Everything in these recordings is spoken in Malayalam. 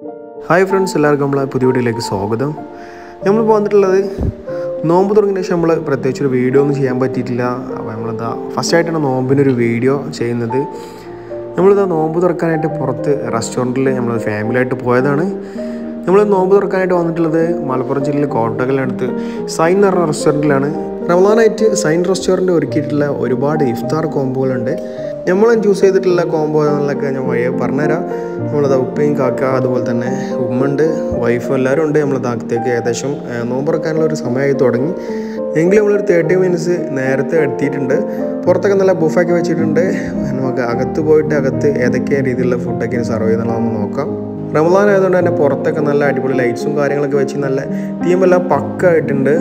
ഹായ് ഫ്രണ്ട്സ് എല്ലാവർക്കും നമ്മളെ പുതിയ വീഡിയോയിലേക്ക് സ്വാഗതം നമ്മൾ വന്നിട്ടുള്ളത് നോമ്പ് തുടങ്ങിയ ശേഷം നമ്മൾ പ്രത്യേകിച്ച് ഒരു വീഡിയോ ഒന്നും ചെയ്യാൻ പറ്റിയിട്ടില്ല അപ്പോൾ നമ്മളിതാ ഫസ്റ്റ് ആയിട്ടാണ് നോമ്പിനൊരു വീഡിയോ ചെയ്യുന്നത് നമ്മളിതാ നോമ്പ് തുറക്കാനായിട്ട് പുറത്ത് റെസ്റ്റോറൻറ്റിൽ നമ്മൾ ഫാമിലിയായിട്ട് പോയതാണ് നമ്മൾ നോമ്പ് തുറക്കാനായിട്ട് വന്നിട്ടുള്ളത് മലപ്പുറം ജില്ലയിൽ കോട്ടകലിനടുത്ത് സൈൻ എന്ന് പറഞ്ഞ റെസ്റ്റോറൻറ്റിലാണ് റമദാനായിട്ട് സൈൻ റെസ്റ്റോറൻറ്റ് ഒരുക്കിയിട്ടുള്ള ഒരുപാട് ഇഫ്താർ കോംബോകളുണ്ട് നമ്മൾ ചൂസ് ചെയ്തിട്ടുള്ള കോംബോ എന്നൊക്കെ ഞാൻ വഴിയെ പറഞ്ഞുതരാം നമ്മളത് ഉപ്പയും കാക്ക അതുപോലെ തന്നെ ഉമ്മുണ്ട് വൈഫും എല്ലാവരും ഉണ്ട് നമ്മൾ അകത്തേക്ക് ഏകദേശം ഏഹ്, നോമ്പ് തുറക്കാനുള്ള ഒരു സമയമായി തുടങ്ങി എങ്കിലും നമ്മളൊരു തേർട്ടി മിനിറ്റ്സ് നേരത്തെ എത്തിയിട്ടുണ്ട് പുറത്തൊക്കെ നല്ല ബുഫൊക്കെ വെച്ചിട്ടുണ്ട് നമുക്ക് അകത്ത് പോയിട്ട് അകത്ത് ഏതൊക്കെ രീതിയിലുള്ള ഫുഡൊക്കെ സെർവ് ചെയ്യുന്നത് നമുക്ക് നോക്കാം റമദാൻ ആയതുകൊണ്ട് തന്നെ പുറത്തൊക്കെ നല്ല അടിപൊളി ലൈറ്റ്സും കാര്യങ്ങളൊക്കെ വെച്ച് നല്ല തീമെല്ലാം പക്ക ആയിട്ടുണ്ട്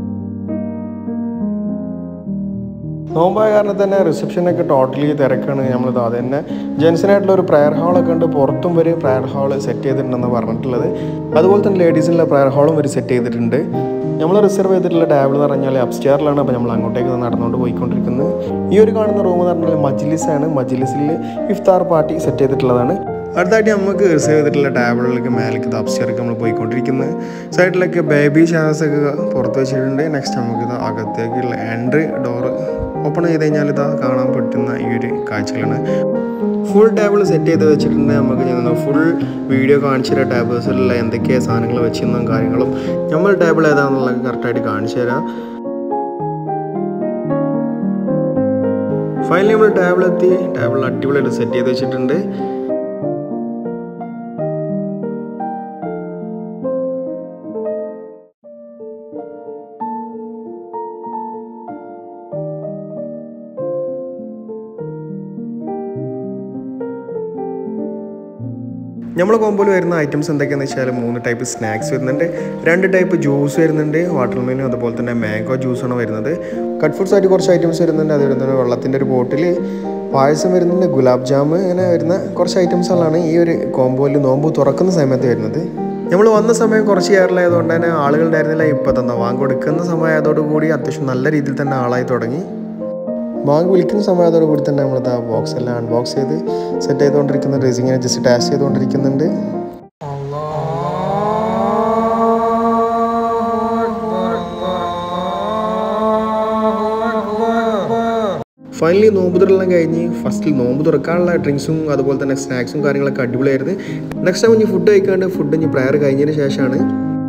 നോമ്പായ കാരണം തന്നെ റിസപ്ഷനൊക്കെ ടോട്ടലി തിരക്കാണ് നമ്മളിത് അത് തന്നെ ജെൻസിനായിട്ടുള്ള ഒരു പ്രയർ ഹാളൊക്കെ ഉണ്ട് പുറത്തും വരെ പ്രയർ ഹാൾ സെറ്റ് ചെയ്തിട്ടുണ്ടെന്ന് പറഞ്ഞിട്ടുള്ളത് അതുപോലെ തന്നെ ലേഡീസിനുള്ള പ്രയർ ഹാളും വരെ സെറ്റ് ചെയ്തിട്ടുണ്ട് നമ്മൾ റിസർവ് ചെയ്തിട്ടുള്ള ടേബിൾ എന്ന് പറഞ്ഞാൽ അപ്സ്റ്റെയറിലാണ് അപ്പോൾ നമ്മൾ അങ്ങോട്ടേക്ക് നടന്നുകൊണ്ട് പോയിക്കൊണ്ടിരിക്കുന്നത് ഈ ഒരു കാണുന്ന റൂം എന്ന് പറഞ്ഞാൽ മജ്ലിസാണ് മജ്ലിസിൽ ഇഫ്താർ പാർട്ടി സെറ്റ് ചെയ്തിട്ടുള്ളതാണ് അടുത്തായിട്ട് നമുക്ക് റിസർവ് ചെയ്തിട്ടുള്ള ടേബിളിലേക്ക് മേലേക്ക് അപ്സ്റ്റെയർക്ക് നമ്മൾ പോയിക്കൊണ്ടിരിക്കുന്നത് സൈഡിലൊക്കെ ബേബി ഷാസ് ഒക്കെ പുറത്ത് വെച്ചിട്ടുണ്ട് നെക്സ്റ്റ് നമുക്ക് ഇത് അകത്തേക്കുള്ള എൻട്രി ഡോറ് ഓപ്പൺ ചെയ്ത് കഴിഞ്ഞാൽ ഇതാ കാണാൻ പറ്റുന്ന ഈ ഒരു കാഴ്ചകളാണ് ഫുൾ ടേബിൾ സെറ്റ് ചെയ്ത് വെച്ചിട്ടുണ്ട് നമുക്ക് ഞാൻ ഫുൾ വീഡിയോ കാണിച്ചു തരാം ടേബിൾസിലുള്ള എന്തൊക്കെയാണ് സാധനങ്ങൾ വെച്ചിരുന്ന കാര്യങ്ങളും നമ്മൾ ടേബിൾ ഏതാണെന്നുള്ളത് കറക്റ്റായിട്ട് കാണിച്ചു തരാം ഫൈനലി നമ്മൾ ടേബിൾ എത്തി ടേബിൾ അടിപൊളിയായിട്ട് സെറ്റ് ചെയ്ത് വെച്ചിട്ടുണ്ട് നമ്മളെ കോമ്പോയിൽ വരുന്ന ഐറ്റംസ് എന്തൊക്കെയാണെന്ന് വെച്ചാൽ മൂന്ന് ടൈപ്പ് സ്നാക്സ് വരുന്നുണ്ട് രണ്ട് ടൈപ്പ് ജ്യൂസ് വരുന്നുണ്ട് വാട്ടർ മെനു അതുപോലെ തന്നെ മാംഗോ ജ്യൂസാണ് വരുന്നത് കട്ട് ഫുഡ്സ് ആയിട്ട് കുറച്ച് ഐറ്റംസ് വരുന്നുണ്ട് അത് വരുന്നത് വെള്ളത്തിൻ്റെ ഒരു ബോട്ടിൽ പായസം വരുന്നുണ്ട് ഗുലാബ് ജാം അങ്ങനെ വരുന്ന കുറച്ച് ഐറ്റംസുകളാണ് ഈ ഒരു കോമ്പോയിൽ നോമ്പ് തുറക്കുന്ന സമയത്ത് വരുന്നത് നമ്മൾ വന്ന സമയം കുറച്ച് കയറിലായതുകൊണ്ട് തന്നെ ആളുകളുണ്ടായിരുന്നില്ല ഇപ്പോൾ തന്നെ വാങ്ങി കൊടുക്കുന്ന സമയമായതോടുകൂടി അത്യാവശ്യം നല്ല രീതിയിൽ തന്നെ ആളായി തുടങ്ങി ബാങ്ക് വിളിക്കുന്ന സമയത്തോടു കൂടി തന്നെ നമ്മൾ ആ ബോക്സ് എല്ലാം അൺബോക്സ് ചെയ്ത് സെറ്റ് ചെയ്തുകൊണ്ടിരിക്കുന്നുണ്ട് റേസിങ്ങിനെ ജസ്റ്റ് ടാച്ച് ചെയ്തുകൊണ്ടിരിക്കുന്നുണ്ട് ഫൈനലി നോമ്പ് തുറല്ലാം കഴിഞ്ഞ് ഫസ്റ്റിൽ നോമ്പ് തുറക്കാനുള്ള ഡ്രിങ്ക്സും അതുപോലെ തന്നെ സ്നാക്സും കാര്യങ്ങളൊക്കെ അടിപൊളിയായിരുന്നു നെക്സ്റ്റ് ടൈം ഇനി ഫുഡ് കഴിക്കാണ്ട് ഫുഡ് ഇനി പ്രയർ കഴിഞ്ഞതിന് ശേഷമാണ്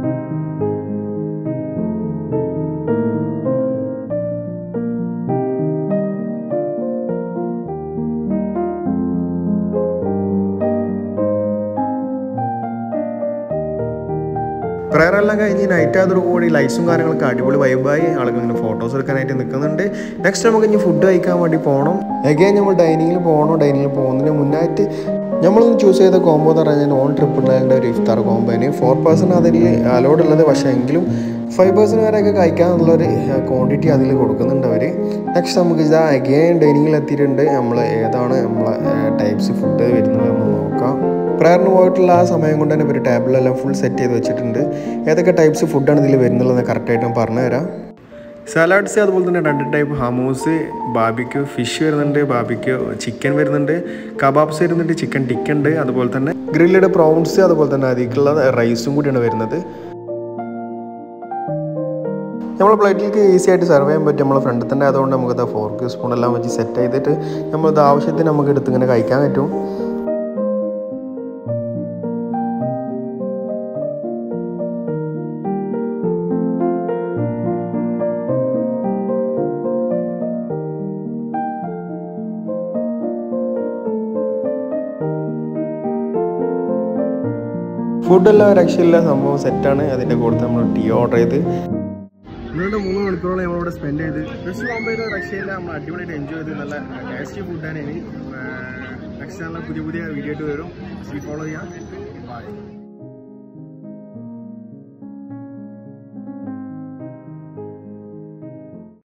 പ്രയർ എല്ലാം കഴിഞ്ഞ് നൈറ്റ് ആയതോടുകൂടി ലൈറ്റ്സും കാര്യങ്ങളൊക്കെ അടിപൊളി വൈബായി ആളുകൾ ഇങ്ങനെ ഫോട്ടോസ് എടുക്കാനായിട്ട് നിൽക്കുന്നുണ്ട് നെക്സ്റ്റ് നമുക്ക് ഇനി ഫുഡ് കഴിക്കാൻ വേണ്ടി പോകണം എഗൈൻ നമ്മൾ ഡൈനിങ്ങിൽ പോകണം ഡൈനിങ്ങിൽ പോകുന്നതിന് മുന്നായിട്ട് നമ്മളൊന്ന് ചൂസ് ചെയ്ത കോംബോ എന്ന് പറഞ്ഞാൽ നോൺ ട്രിപ്പിൾ നയൻ്റെ ഒരു ഇഫ്താർ കോംബോന് ഫോർ പേഴ്സൺ അതിൽ അലോഡ് ഉള്ളത് പക്ഷേ എങ്കിലും ഫൈവ് പേഴ്സൺ വരെയൊക്കെ കഴിക്കാന്നുള്ളൊരു ക്വാണ്ടിറ്റി അതിൽ കൊടുക്കുന്നുണ്ട് അവർ നെക്സ്റ്റ് നമുക്ക് ഇതാ അഗെയിൻ ഡൈനിങ്ങിൽ എത്തിയിട്ടുണ്ട് നമ്മൾ ഏതാണ് നമ്മളെ ടൈപ്സ് ഫുഡ് വരുന്നത് നമ്മൾ നോക്കാം പ്രയറിന് പോയിട്ടുള്ള ആ സമയം കൊണ്ട് തന്നെ ഇവർ ടേബിളെല്ലാം ഫുൾ സെറ്റ് ചെയ്ത് വെച്ചിട്ടുണ്ട് ഏതൊക്കെ ടൈപ്സ് ഫുഡാണ് ഇതിൽ വരുന്നുള്ളത് കറക്റ്റായിട്ട് ഞാൻ പറഞ്ഞു തരാം സലാഡ്സ് അതുപോലെ തന്നെ രണ്ട് ടൈപ്പ് ഹമൂസ് ബാബിക്ക് ഫിഷ് വരുന്നുണ്ട് ബാബിക്ക് ചിക്കൻ വരുന്നുണ്ട് കബാബ്സ് വരുന്നുണ്ട് ചിക്കൻ ടിക്ക ഉണ്ട് അതുപോലെ തന്നെ ഗ്രില്ലഡ് പ്രോൺസ് അതുപോലെ തന്നെ അതിലേക്കുള്ള റൈസും കൂടിയാണ് വരുന്നത് നമ്മളെ പ്ലേറ്റിലേക്ക് ഈസി ആയിട്ട് സെർവ് ചെയ്യാൻ പറ്റും നമ്മളെ ഫ്രണ്ടിൽ തന്നെ അതുകൊണ്ട് നമുക്കത് ഫോർക്ക് സ്പൂൺ എല്ലാം വെച്ച് സെറ്റ് ചെയ്തിട്ട് നമ്മളത് ആവശ്യത്തിന് നമുക്ക് എടുത്ത് ഇങ്ങനെ കഴിക്കാൻ പറ്റും ഫുഡെല്ലാം രക്ഷയില്ല സംഭവം സെറ്റാണ് അതിൻ്റെ കൂടെ നമ്മൾ ടീ ഓർഡർ ചെയ്ത് ഇന്നത്തെ മൂന്ന് മണിക്കൂറോളം നമ്മളിവിടെ സ്പെൻഡ് ചെയ്ത് ജസ്റ്റ് മുമ്പ് രക്ഷയില്ല നമ്മൾ അടിപൊളിയായിട്ട് എൻജോയ് ചെയ്ത് നല്ല ടേസ്റ്റി ഫുഡാണ് ഇനി നെക്സ്റ്റ് നല്ല പുതിയ പുതിയ വീഡിയോ ആയിട്ട് വരും ഫോളോ ചെയ്യാം ബൈ